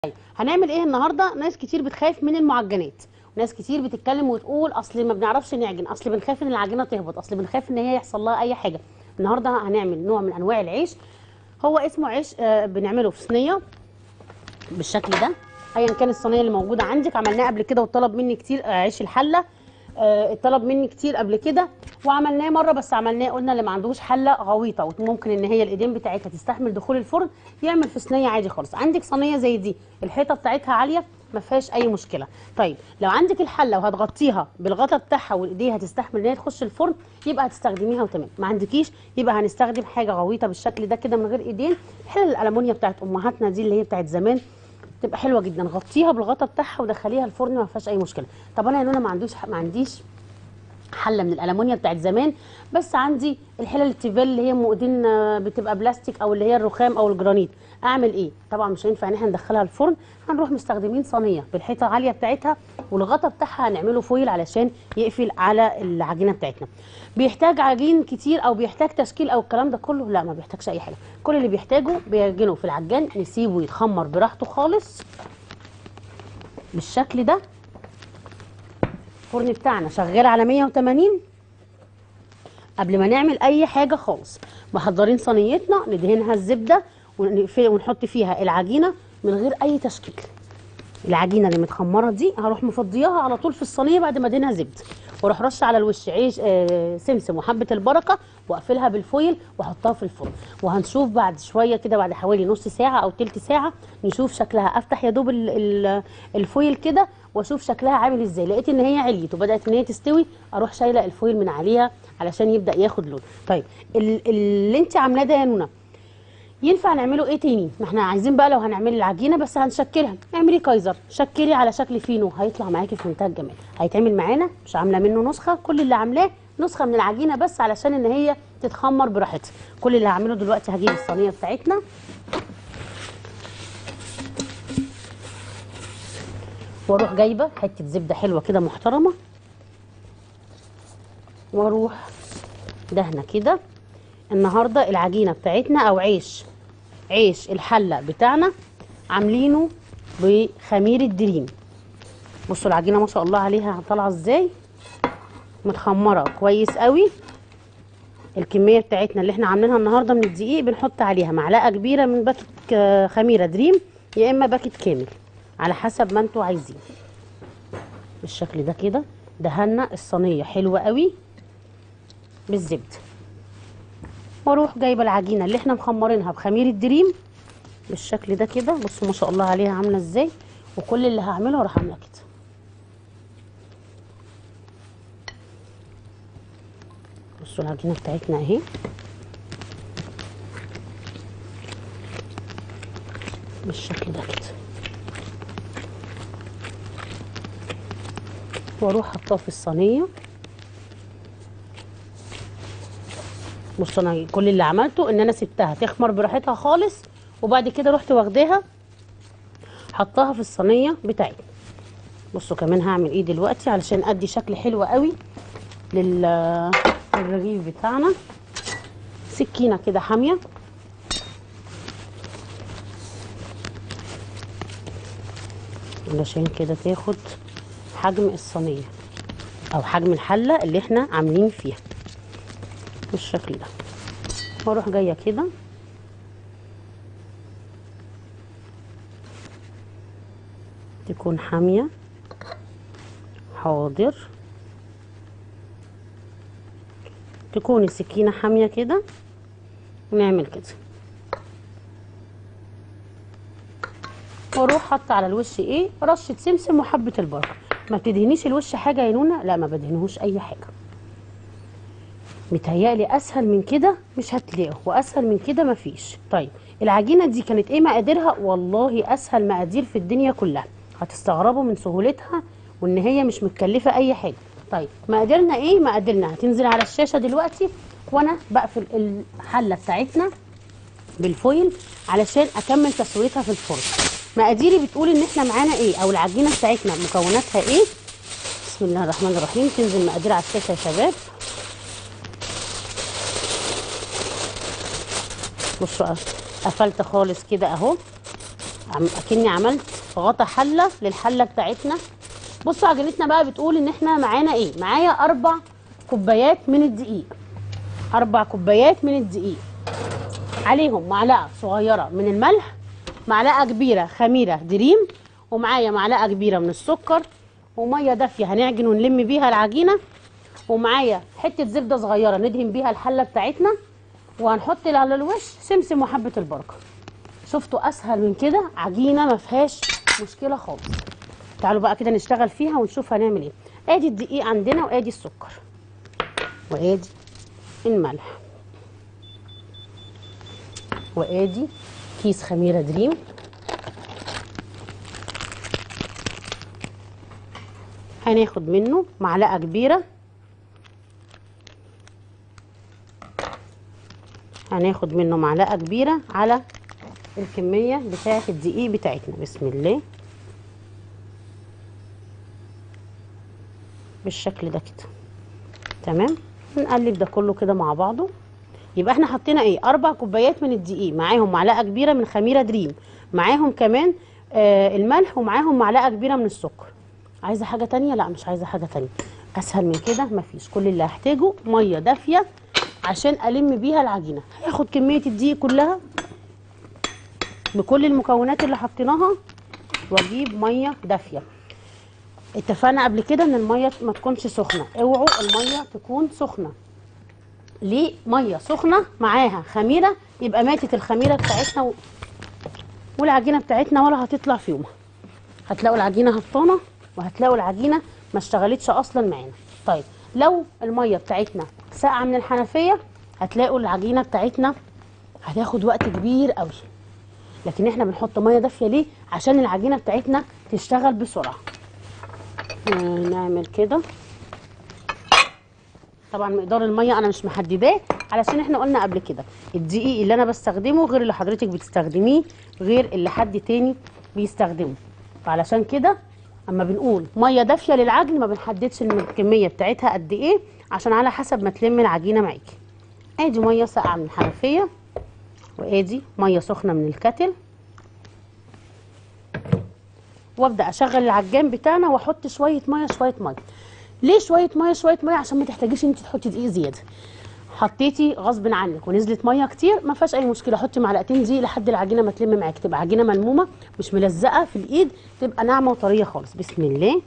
طيب هنعمل ايه النهارده ناس كتير بتخاف من المعجنات وناس كتير بتتكلم وتقول اصل ما بنعرفش نعجن اصل بنخاف ان العجينه تهبط اصل بنخاف ان هي يحصل لها اي حاجه النهارده هنعمل نوع من انواع العيش هو اسمه عيش آه، بنعمله في صينيه بالشكل ده ايا كان الصينيه اللي موجوده عندك عملناه قبل كده وطلب مني كتير آه، عيش الحله آه، اتطلب مني كتير قبل كده وعملناه مره بس عملناه قلنا اللي ما عندوش حله غويطه وممكن ان هي الايدين بتاعتها تستحمل دخول الفرن يعمل في صينيه عادي خالص عندك صينيه زي دي الحيطه بتاعتها عاليه ما فيهاش اي مشكله طيب لو عندك الحله وهتغطيها بالغطا بتاعها والايديه هتستحمل ان هي تخش الفرن يبقى هتستخدميها وتمام ما عندكيش يبقى هنستخدم حاجه غويطه بالشكل ده كده من غير ايدين الحله الالومنيا بتاعت امهاتنا دي اللي هي بتاعت زمان تبقى حلوه جدا غطيها بالغطا بتاعها ودخليها الفرن ما فيهاش اي مشكله طب انا يا نونا ما عندوش ما عنديش حله من الالومنيا بتاعت زمان بس عندي الحله التيفال اللي هي مؤدين آه، بتبقى بلاستيك او اللي هي الرخام او الجرانيت اعمل ايه طبعا مش هينفع ان احنا ندخلها الفرن هنروح مستخدمين صينيه بالحيطه عاليه بتاعتها والغطا بتاعها هنعمله فويل علشان يقفل على العجينه بتاعتنا بيحتاج عجين كتير او بيحتاج تشكيل او الكلام ده كله لا ما بيحتاجش اي حاجه كل اللي بيحتاجه بيعجنه في العجان نسيبه يتخمر براحته خالص بالشكل ده الفرن بتاعنا شغال على 180 قبل ما نعمل اي حاجه خالص محضرين صينيتنا ندهنها الزبده ونقف- ونحط فيها العجينه من غير اي تشكيل العجينه اللي متخمره دي هروح مفضياها على طول في الصينيه بعد ما ادهنها زبده واروح رش على الوش عيش آه سمسم وحبه البركه واقفلها بالفويل واحطها في الفرن وهنشوف بعد شويه كده بعد حوالي نص ساعه او تلت ساعه نشوف شكلها افتح يا دوب ال- ال- الفويل كده واشوف شكلها عامل ازاي لقيت ان هي عليت وبدات ان هي تستوي اروح شايله الفويل من عليها علشان يبدا ياخد لون طيب ال- اللي انت عاملاه ده يا نونا ينفع نعمله ايه تاني ما احنا عايزين بقى لو هنعمل العجينه بس هنشكلها اعملي كايزر شكلي على شكل فينو هيطلع معاكي في منتهى الجمال هيتعمل معانا مش عامله منه نسخه كل اللي عاملاه نسخه من العجينه بس علشان ان هي تتخمر براحتها كل اللي هعمله دلوقتي هجيب الصينيه بتاعتنا واروح جايبه حته زبده حلوه كده محترمه واروح دهنه كده النهارده العجينه بتاعتنا او عيش عيش الحله بتاعنا عاملينه بخميره دريم بصوا العجينه ما شاء الله عليها طالعه ازاي متخمره كويس قوي الكميه بتاعتنا اللي احنا عاملينها النهارده من الدقيق بنحط عليها معلقه كبيره من باكت ك- خميره دريم يا اما باكت كامل على حسب ما انتوا عايزين بالشكل ده كده دهنا الصينيه حلوه قوي بالزبده واروح جايبه العجينه اللي احنا مخمرينها بخميره دريم بالشكل ده كده بصوا ما شاء الله عليها عامله ازاي وكل اللي هعمله هروح عامله كده بصوا العجينه بتاعتنا اهي بالشكل ده كده واروح حطها في الصينيه بصوا انا كل اللي عملته ان انا سبتها تخمر براحتها خالص وبعد كده رحت واخداها حطاها في الصينيه بتاعتي بصوا كمان هعمل ايه دلوقتي علشان ادي شكل حلو قوي لل للرغيف بتاعنا سكينه كده حاميه علشان كده تاخد حجم الصينيه او حجم الحله اللي احنا عاملين فيها بالشكل ده واروح جايه كده تكون حاميه حاضر تكون السكينه حاميه كده ونعمل كده واروح حاطه على الوش ايه رشه سمسم وحبه البركه ما بتدهنيش الوش حاجه يا نونا لا ما بدهنهوش اي حاجه متهيألي اسهل من كده مش هتلاقوا واسهل من كده مفيش طيب العجينه دي كانت ايه مقاديرها والله اسهل مقادير في الدنيا كلها هتستغربوا من سهولتها وان هي مش متكلفه اي حاجه طيب مقاديرنا ايه مقاديرنا هتنزل على الشاشه دلوقتي وانا بقفل الحله بتاعتنا بالفويل علشان اكمل تسويتها في الفرن مقاديري بتقول ان احنا معانا ايه او العجينه بتاعتنا مكوناتها ايه بسم الله الرحمن الرحيم تنزل مقادير على الشاشه يا شباب بصوا قفلت خالص كده اهو عم- اكني عملت غطا حله للحله بتاعتنا بصوا عجينتنا بقى بتقول ان احنا معانا ايه معايا اربع كوبايات من الدقيق اربع كوبايات من الدقيق عليهم معلقه صغيره من الملح معلقه كبيره خميره دريم ومعايا معلقه كبيره من السكر وميه دافيه هنعجن ونلم بيها العجينه ومعايا حته زبده صغيره ندهن بيها الحله بتاعتنا وهنحط على الوش سمسم وحبه البركه شفتوا اسهل من كده عجينه ما فيهاش مشكله خالص تعالوا بقى كده نشتغل فيها ونشوف هنعمل ايه ادي الدقيق عندنا وادي السكر وادي الملح وادي كيس خميره دريم هناخد منه معلقه كبيره هناخد منه معلقه كبيره على الكميه بتاعه الدقيق بتاعتنا بسم الله بالشكل ده كده تمام نقلب ده كله كده مع بعضه يبقى احنا حطينا ايه اربع كوبايات من الدقيق معاهم معلقه كبيره من خميره دريم معاهم كمان آه الملح ومعاهم معلقه كبيره من السكر عايزه حاجه تانية لا مش عايزه حاجه تانية اسهل من كده مفيش كل اللي هحتاجه ميه دافيه عشان الم بيها العجينه هاخد كميه الدقيق كلها بكل المكونات اللي حطيناها واجيب ميه دافيه اتفقنا قبل كده ان الميه ما تكونش سخنه اوعوا الميه تكون سخنه ليه ميه سخنه معاها خميره يبقى ماتت الخميره بتاعتنا و... والعجينه بتاعتنا ولا هتطلع في يومها هتلاقوا العجينه هفطانه وهتلاقوا العجينه ما اشتغلتش اصلا معانا طيب لو الميه بتاعتنا ساقعه من الحنفيه هتلاقوا العجينه بتاعتنا هتاخد وقت كبير قوي لكن احنا بنحط ميه دافيه ليه عشان العجينه بتاعتنا تشتغل بسرعه آه، نعمل كده طبعا مقدار الميه انا مش محدداه علشان احنا قلنا قبل كده الدقيق اللي انا بستخدمه غير اللي حضرتك بتستخدميه غير اللي حد تاني بيستخدمه فعلشان كده اما بنقول ميه دافيه للعجن ما بنحددش الم- الكميه بتاعتها قد ايه عشان على حسب ما تلم العجينه معاكي ادي ميه ساقعه من الحنفيه وادي ميه سخنه من الكتل وابدا اشغل العجان بتاعنا واحط شويه ميه شويه ميه ليه شويه ميه شويه ميه عشان ما تحتاجيش انت تحطي دقيق زياده حطيتي غصب عنك ونزلت ميه كتير ما فيهاش اي مشكله حطي معلقتين دقيق لحد العجينه ما تلم معاك تبقى عجينه ملمومه مش ملزقه في الايد تبقى ناعمه وطريه خالص بسم الله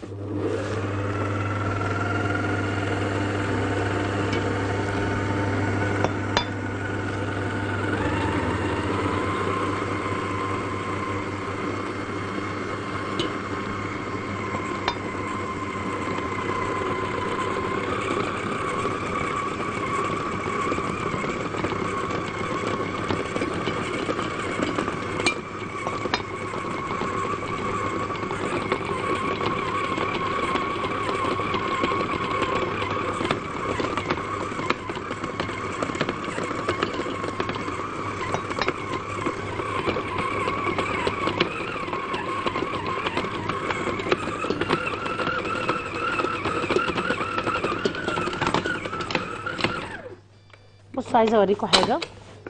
بصوا عايزه اوريكم حاجه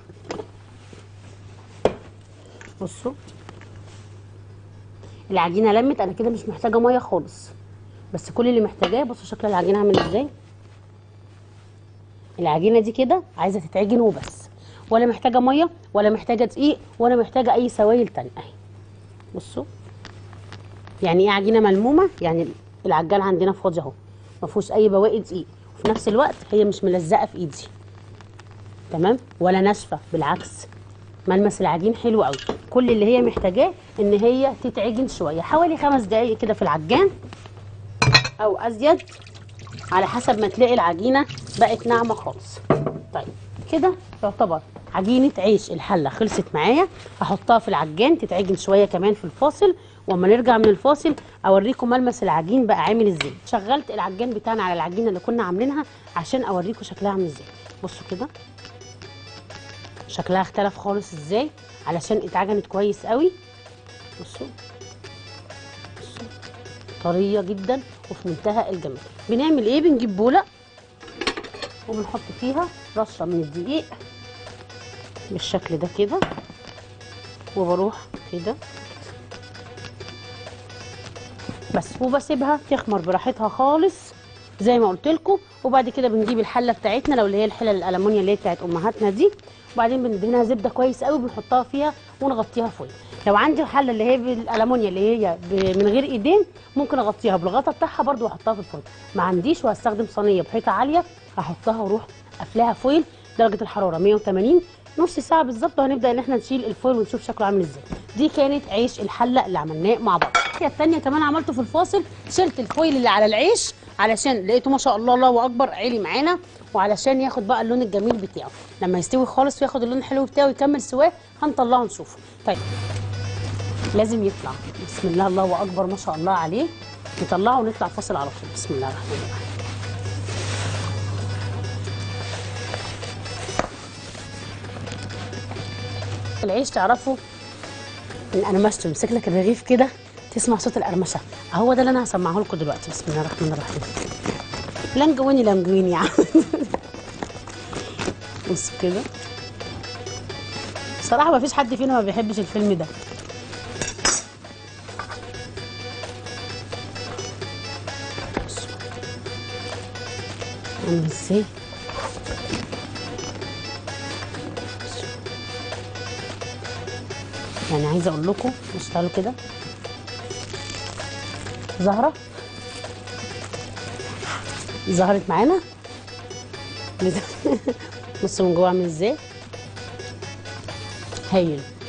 بصوا العجينه لمت انا كده مش محتاجه ميه خالص بس كل اللي محتاجاه بصوا شكل العجينه عامل ازاي العجينه دي كده عايزه تتعجن وبس ولا محتاجه ميه ولا محتاجه دقيق ولا محتاجه اي سوائل تانية اهي بصوا يعني ايه عجينه ملمومه يعني العجان عندنا فاضي اهو ما فيهوش اي بواقي دقيق وفي نفس الوقت هي مش ملزقه في ايدي تمام ولا ناشفه بالعكس ملمس العجين حلو قوي كل اللي هي محتاجاه ان هي تتعجن شويه حوالي خمس دقايق كده في العجان او ازيد على حسب ما تلاقي العجينه بقت ناعمه خالص طيب كده تعتبر عجينه عيش الحله خلصت معايا هحطها في العجان تتعجن شويه كمان في الفاصل واما نرجع من الفاصل اوريكم ملمس العجين بقى عامل ازاي شغلت العجان بتاعنا على العجينه اللي كنا عاملينها عشان اوريكم شكلها عامل ازاي بصوا كده شكلها اختلف خالص ازاي علشان اتعجنت كويس قوي بصوا بصوا طريه جدا وفي منتهى الجمال بنعمل ايه بنجيب بوله وبنحط فيها رشه من الدقيق بالشكل ده كده وبروح كده بس وبسيبها تخمر براحتها خالص زي ما قلت لكم وبعد كده بنجيب الحله بتاعتنا لو اللي هي الحله الالومنيا اللي هي بتاعت امهاتنا دي وبعدين بندهنها زبده كويس قوي بنحطها فيها ونغطيها فويل لو عندي الحله اللي هي بالالومنيا اللي هي ب- من غير ايدين ممكن اغطيها بالغطا بتاعها برده واحطها في الفرن ما عنديش وهستخدم صينيه بحيطه عاليه هحطها واروح قافلاها فويل درجه الحراره 180 نص ساعه بالظبط وهنبدا ان احنا نشيل الفويل ونشوف شكله عامل ازاي دي كانت عيش الحله اللي عملناه مع بعض الحاجه الثانيه كمان عملته في الفاصل شلت الفويل اللي على العيش علشان لقيته ما شاء الله الله اكبر عالي معانا وعلشان ياخد بقى اللون الجميل بتاعه لما يستوي خالص وياخد اللون الحلو بتاعه ويكمل سواه هنطلعه نشوفه طيب لازم يطلع بسم الله الله اكبر ما شاء الله عليه نطلعه ونطلع فاصل على طول بسم الله الرحمن الرحيم العيش تعرفوا ان انا ماشي تمسك لك الرغيف كده تسمع صوت القرمشه هو ده اللي انا هسمعه لكم دلوقتي بسم الله الرحمن الرحيم لنجويني لنجويني يا عم بصوا كده بصراحه ما فيش حد فينا ما بيحبش الفيلم ده بصوا. عامل ازاي يعني عايزه اقول لكم اشتغلوا كده ظهرت معانا بصوا من جوه عامل ازاي هايل